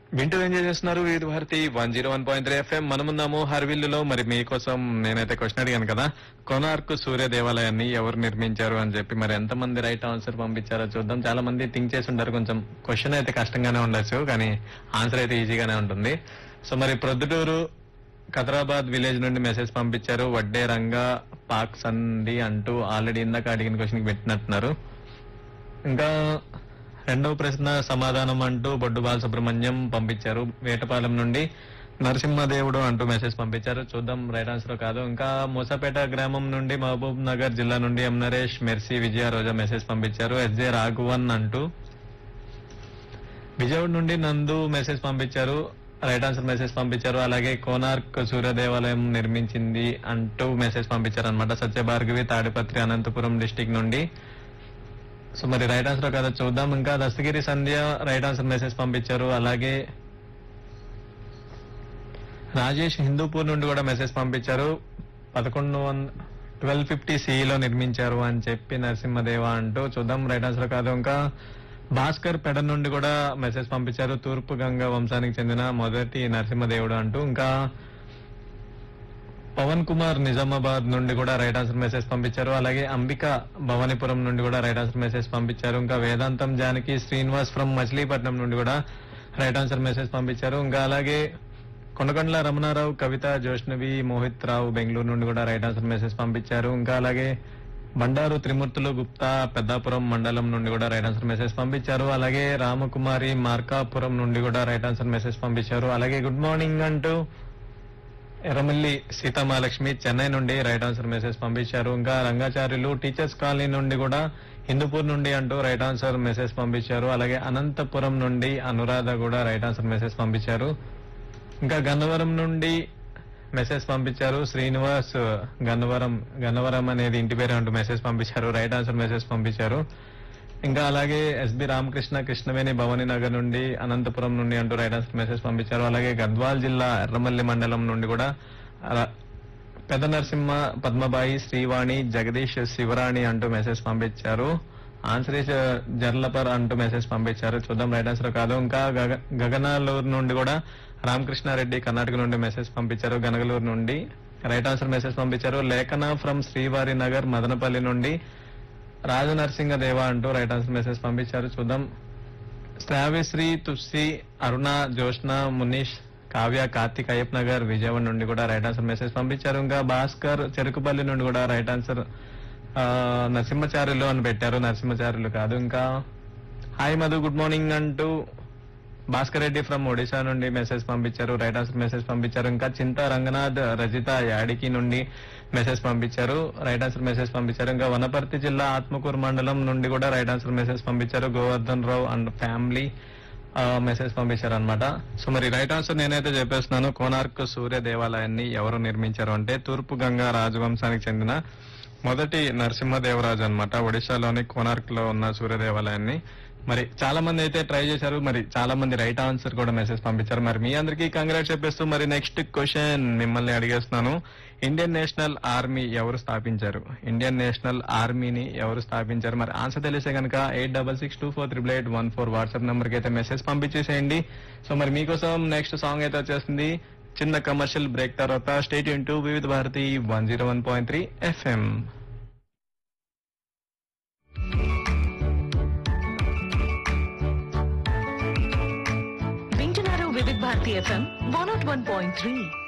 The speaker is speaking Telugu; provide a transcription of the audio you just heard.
వింటూ ఎంజాయ్ చేస్తున్నారు Vividh Bharati one zero one point three FM మనమున్నాము హర్విల్లులో మరి మీకోసం నేనైతే క్వశ్చన్ అడిగాను కదా కొనార్క్ సూర్య దేవాలయాన్ని ఎవరు నిర్మించారు అని చెప్పి మరి ఎంతమంది రైట్ ఆన్సర్ పంపించారో చూద్దాం చాలా మంది థింక్ చేసి ఉంటారు కొంచెం క్వశ్చన్ అయితే కష్టంగానే ఉండొచ్చు కానీ ఆన్సర్ అయితే ఈజీగానే ఉంటుంది సో మరి ప్రొద్దుటూరు ఖతరాబాద్ విలేజ్ నుండి మెసేజ్ పంపించారు వడ్డే రంగా పాక్ సంది అంటూ ఆల్రెడీ ఇందాక అడిగిన క్వశ్చన్ పెట్టినట్టున్నారు ఇంకా రెండవ ప్రశ్న సమాధానం అంటూ బొడ్డు బాలసుబ్రహ్మణ్యం పంపించారు వేటపాలెం నుండి నరసింహదేవుడు అంటూ మెసేజ్ పంపించారు చూద్దాం రైట్ ఆన్సర్ కాదు ఇంకా మూసాపేట గ్రామం నుండి మహబూబ్ నగర్ జిల్లా నుండి M Naresh Mercy Vijaya Roja message పంపించారు ఎస్జే రాఘవన్ అంటూ విజయవాడ నుండి నందు మెసేజ్ పంపించారు రైట్ ఆన్సర్ మెసేజ్ పంపించారు అలాగే కోనార్క్ సూర్య దేవాలయం నిర్మించింది అంటూ మెసేజ్ పంపించారు అనమాట సత్యభార్గవి తాడిపత్రి అనంతపురం డిస్టిక్ నుండి సో మరి రైట్ ఆన్సర్ కదా చూద్దాం ఇంకా Dastagiri Sandhya right answer message పంపించారు అలాగే రాజేష్ హిందూపూర్ నుండి కూడా మెసేజ్ పంపించారు పదకొండు వంద ట్వెల్వ్ ఫిఫ్టీ సిఈలో నిర్మించారు అని చెప్పి నరసింహదేవ అంటూ చూద్దాం రైట్ ఆన్సర్ కాదు ఇంకా భాస్కర్ పెడ నుండి కూడా మెసేజ్ పంపించారు తూర్పు గంగ వంశానికి చెందిన మొదటి నరసింహదేవుడు అంటూ ఇంకా పవన్ కుమార్ నిజామాబాద్ నుండి కూడా రైట్ ఆన్సర్ మెసేజ్ పంపించారు అలాగే అంబిక భవానీపురం నుండి కూడా రైట్ ఆన్సర్ మెసేజ్ పంపించారు ఇంకా వేదాంతం జానకి శ్రీనివాస్ ఫ్రమ్ మచిలీపట్నం నుండి కూడా రైట్ ఆన్సర్ మెసేజ్ పంపించారు ఇంకా అలాగే కొండకొండల రమణారావు కవిత జోష్నవి మోహిత్ రావు బెంగళూరు నుండి కూడా రైట్ ఆన్సర్ మెసేజ్ పంపించారు ఇంకా అలాగే బండారు త్రిమూర్తులు గుప్తా పెద్దాపురం మండలం నుండి కూడా రైట్ ఆన్సర్ మెసేజ్ పంపించారు అలాగే రామకుమారి మార్కాపురం నుండి కూడా రైట్ ఆన్సర్ మెసేజ్ పంపించారు అలాగే గుడ్ మార్నింగ్ అంటూ ఎర్రమల్లి సీతామహాలక్ష్మి చెన్నై నుండి రైట్ ఆన్సర్ మెసేజ్ పంపించారు ఇంకా రంగాచార్యులు టీచర్స్ కాలనీ నుండి కూడా హిందూపూర్ నుండి అంటూ రైట్ ఆన్సర్ మెసేజ్ పంపించారు అలాగే అనంతపురం నుండి అనురాధ కూడా రైట్ ఆన్సర్ మెసేజ్ పంపించారు ఇంకా గన్నవరం నుండి మెసేజ్ పంపించారు శ్రీనివాస్ గన్నవరం గన్నవరం అనేది ఇంటి పేరు అంటూ మెసేజ్ పంపించారు రైట్ ఆన్సర్ మెసేజ్ పంపించారు ఇంకా అలాగే ఎస్బి రామకృష్ణ కృష్ణవేణి భవానీ నగర్ నుండి అనంతపురం నుండి అంటూ రైట్ ఆన్సర్ మెసేజ్ పంపించారు అలాగే గద్వాల్ జిల్లా ఎర్రమల్లి మండలం నుండి కూడా అలా- పెద్ద నరసింహ పద్మబాయి శ్రీవాణి జగదీష్ శివరాణి అంటూ మెసేజ్ పంపించారు ఆన్సర్ ఇస్ జర్లపర్ అంటూ మెసేజ్ పంపించారు చూద్దాం రైట్ ఆన్సర్ కాదు ఇంకా గగ- గగనాలూరు నుండి కూడా రామకృష్ణారెడ్డి కర్ణాటక నుండి మెసేజ్ పంపించారు గనగలూరు నుండి రైట్ ఆన్సర్ మెసేజ్ పంపించారు లేఖన ఫ్రమ్ శ్రీవారి నగర్ మదనపల్లి నుండి రాజనరసింహ దేవ అంటూ రైట్ ఆన్సర్ మెసేజ్ పంపించారు చూద్దాం శ్రావ్యశ్రీ తుస్సి అరుణ జోష్న మునీష్ కావ్య కార్తిక్ అయ్యప్ నగర్ విజయవాడ నుండి కూడా రైట్ ఆన్సర్ మెసేజ్ పంపించారు ఇంకా భాస్కర్ చెరుకుపల్లి నుండి కూడా రైట్ ఆన్సర్ ఆ, నరసింహచార్యులు అని పెట్టారు నరసింహచార్యులు కాదు ఇంకా హాయ్ మధు గుడ్ మార్నింగ్ అంటూ భాస్కర్ రెడ్డి ఫ్రమ్ ఒడిశా నుండి మెసేజ్ పంపించారు రైట్ ఆన్సర్ మెసేజ్ పంపించారు ఇంకా చింత రంగనాథ్ రజిత యాడికి నుండి మెసేజ్ పంపించారు రైట్ ఆన్సర్ మెసేజ్ పంపించారు ఇంకా వనపర్తి జిల్లా ఆత్మకూరు మండలం నుండి కూడా రైట్ ఆన్సర్ మెసేజ్ పంపించారు Govardhan Rao and family message పంపించారు అనమాట సో మరి రైట్ ఆన్సర్ నేనైతే చెప్పేస్తున్నాను కోనార్క్ సూర్య దేవాలయాన్ని ఎవరు నిర్మించారు అంటే తూర్పు గంగా రాజవంశానికి చెందిన మొదటి నరసింహదేవరాజు అన్నమాట ఒడిశాలోని కోనార్క్ లో ఉన్న సూర్య దేవాలయాన్ని మరి చాలా మంది అయితే ట్రై చేశారు మరి చాలా మంది రైట్ ఆన్సర్ కూడా మెసేజ్ పంపించారు మరి మీ అందరికీ కంగ్రాట్స్ చెప్పేస్తూ మరి నెక్స్ట్ క్వశ్చన్ మిమ్మల్ని అడిగేస్తున్నాను ఇండియన్ నేషనల్ ఆర్మీ ఎవరు స్థాపించారు ఇండియన్ నేషనల్ ఆర్మీని ఎవరు స్థాపించారు మరి ఆన్సర్ తెలిసే కనుక eight double six two four triple eight one four WhatsApp number కి అయితే మెసేజ్ పంపించేసేయండి సో మరి మీకోసం నెక్స్ట్ సాంగ్ అయితే వచ్చేస్తుంది చిన్న కమర్షియల్ బ్రేక్ తర్వాత stay tuned Vividh Bharati one zero one point three FM వింటున్నారు Vividh Bharati FM one naught one point three